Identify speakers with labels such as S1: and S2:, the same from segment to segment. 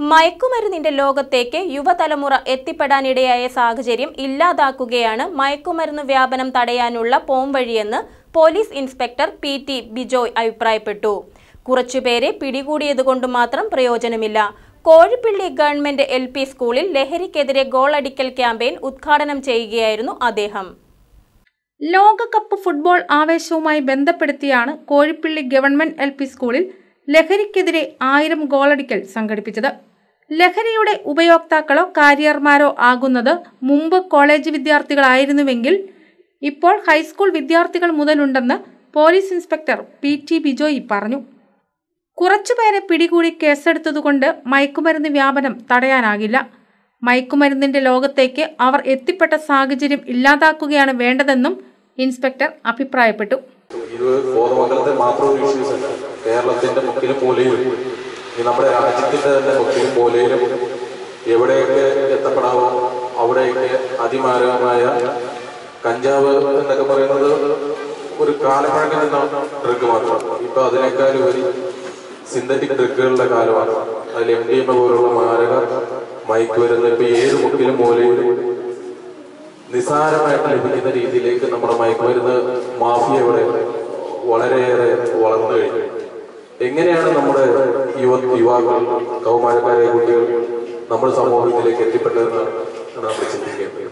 S1: മയക്കുമരുന്നിന്റെ ലോകത്തേക്ക് യുവതലമുറ എത്തിപ്പെടാനിടയായ സാഹചര്യം ഇല്ലാതാക്കുകയാണ് മയക്കുമരുന്ന് വ്യാപനം തടയാനുള്ള പോംവഴിയെന്ന് police inspector P T Bijoy അഭിപ്രായപ്പെട്ടു കുറച്ചുപേരെ പിടികൂടിയതുകൊണ്ട് മാത്രം പ്രയോജനമില്ല കോഴിപ്പിള്ളി ഗവൺമെന്റ് എൽ പി സ്കൂളിൽ ലഹരിക്കെതിരെ ഗോളടിക്കൽ ക്യാമ്പയിൻ ഉദ്ഘാടനം ചെയ്യുകയായിരുന്നു അദ്ദേഹം
S2: ലോകകപ്പ് ഫുട്ബോൾ ആവേശവുമായി ബന്ധപ്പെടുത്തിയാണ് കോഴിപ്പള്ളി ഗവൺമെന്റ് എൽ പി സ്കൂളിൽ ലഹരിക്കെതിരെ ആയിരം ഗോളടിക്കൽ സംഘടിപ്പിച്ചത് ലഹരിയുടെ ഉപയോക്താക്കളോ കാരിയർമാരോ ആകുന്നത് മുമ്പ് കോളേജ് വിദ്യാർത്ഥികളായിരുന്നുവെങ്കിൽ ഇപ്പോൾ ഹൈസ്കൂൾ വിദ്യാർത്ഥികൾ മുതലുണ്ടെന്ന് police inspector P T Bijoy പറഞ്ഞു കുറച്ചുപേരെ പിടികൂടി കേസെടുത്തതുകൊണ്ട് മയക്കുമരുന്ന് വ്യാപനം തടയാനാകില്ല മയക്കുമരുന്നിന്റെ ലോകത്തേക്ക് അവർ എത്തിപ്പെട്ട സാഹചര്യം ഇല്ലാതാക്കുകയാണ് വേണ്ടതെന്നും ഇൻസ്പെക്ടർ അഭിപ്രായപ്പെട്ടു
S3: ഇത് കോതമംഗലത്തെ മാത്രം ഒരു ഇഷ്യൂസ് അല്ല കേരളത്തിന്റെ മുക്കിലും മൂലയിലും ഈ നമ്മുടെ രാജ്യത്തിന്റെ തന്നെ മുക്കിലും മൂലയിലും എവിടെയൊക്കെ എത്തപ്പെടാവോ അവിടെയൊക്കെ അതിമാരകമായ കഞ്ചാവ് എന്നൊക്കെ പറയുന്നത് ഒരു കാലപ്പഴക്കം നിന്ന ഡ്രഗ് മാത്രമാണ് ഇപ്പൊ അതിനേക്കാൾ ഉപരി സിന്തറ്റിക് ഡ്രഗുകളുടെ കാലമാണ് അതിൽ എം ഡി എം എ പോലുള്ള മാരക മയക്കുമരുന്ന് ഇപ്പൊ ഏത് മുക്കിലും മൂലയിലും നിസാരമായിട്ട് ലഭിക്കുന്ന രീതിയിലേക്ക് നമ്മുടെ മയക്കുമരുന്ന് മാഫിയ ഇവിടെ വളരെയേറെ വളർന്നു കഴിഞ്ഞു എങ്ങനെയാണ് നമ്മുടെ യുവ യുവാക്കൾ കൗമാരക്കാരെ കുട്ടികൾ നമ്മുടെ സമൂഹത്തിലേക്ക് എത്തിപ്പെട്ടതെന്നാണ് നമ്മൾ ചിന്തിക്കേണ്ടത്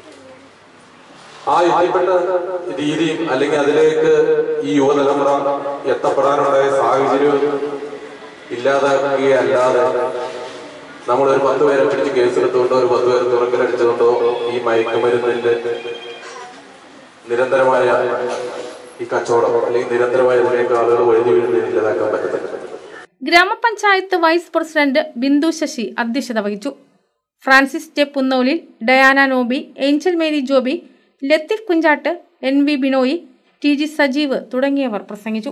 S3: ആ എത്തിപ്പെട്ട രീതിയും അല്ലെങ്കിൽ അതിലേക്ക് ഈ യുവതലമുറ എത്തപ്പെടാനുണ്ടായ സാഹചര്യം ഇല്ലാതാക്കുകയല്ലാതെ നമ്മളൊരു പത്ത് പേരെ പിടിച്ച് കേസെടുത്തുകൊണ്ടോ ഒരു പത്ത് പേര് തുറക്കലടിച്ചുകൊണ്ടോ ഈ മയക്കുമരുന്നിന്റെ നിരന്തരമായ ഈ കച്ചവടം അല്ലെങ്കിൽ നിരന്തരമായ ഇതിലേക്ക് ആളുകൾ വഴുതി വീഴുന്നതിന് ഇല്ലാതാക്കാൻ പറ്റത്തില്ല
S2: ഗ്രാമപഞ്ചായത്ത് വൈസ് പ്രസിഡന്റ് ബിന്ദു ശശി അധ്യക്ഷത വഹിച്ചു ഫ്രാൻസിസ് ജെ പുന്നോലിൽ Diana Noby Angel Mary Joby Latheef Kunchattu N V Binoy T G Sajeev തുടങ്ങിയവർ പ്രസംഗിച്ചു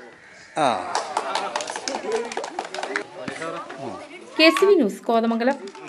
S2: K C V news Kothamangalam